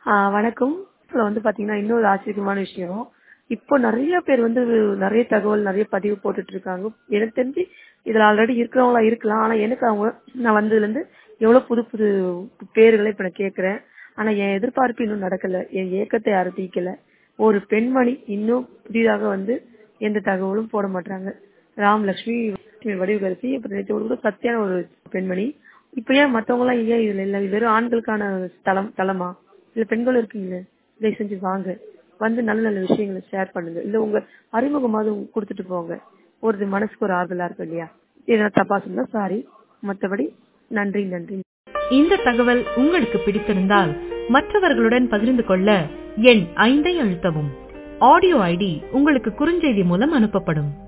ஆ வணக்கம். இதுல வந்து பாத்தீங்கன்னா, இன்னொரு ஆச்சரியமான விஷயம். இப்போ நெறைய பேர் வந்து நெறைய தகவல், நெறைய பதிவு போட்டுட்டு இருக்காங்க. எனக்கு தெரிஞ்சு இதுல ஆல்ரெடி இருக்கிறவங்களா இருக்கலாம். ஆனா எனக்கு அவங்க நான் வந்ததுலருந்து எவ்வளோ புது புது பேருகள இப்ப நான் கேட்கிறேன். ஆனா என் எதிர்பார்ப்பு இன்னும் நடக்கல. என் ஏக்கத்த யாரும் தீர்க்கல. ஒரு பெண்மணி இன்னும் புதிதாக வந்து எந்த தகவலும் போட மாட்றாங்க. ராமலட்சுமி, வடிவுகரசி, அப்புறம் நேத்து கூட சத்யான்னு ஒரு பெண்மணி. இப்ப ஏன் மத்தவங்கலாம் ஏன் இதுல இல்ல? இது வெறும் ஆண்களுக்கான தளம் தளமா? இதுல பெண்களும் இருக்கீங்களே. தயவு செஞ்சு வாங்க. வந்து நல்ல நல்ல விஷயங்கள ஷேர் பண்ணுங்க. இல்ல உங்க அறிமுகமாவது குடுத்துட்டு போங்க. ஒரு மனசுக்கு ஒரு ஆறுதலா இருக்கும் இல்லையா? எதனா தப்பா சொன்னா சாரி. மத்தபடி நன்றி, நன்றி. இந்த தகவல் உங்களுக்கு பிடித்திருந்தால் மற்றவர்களுடன் பகிர்ந்து கொள்ள எண் ஐந்தை அழுத்தவும். ஆடியோ ஐடி உங்களுக்கு குறுஞ்செய்தி மூலம் அனுப்பப்படும்.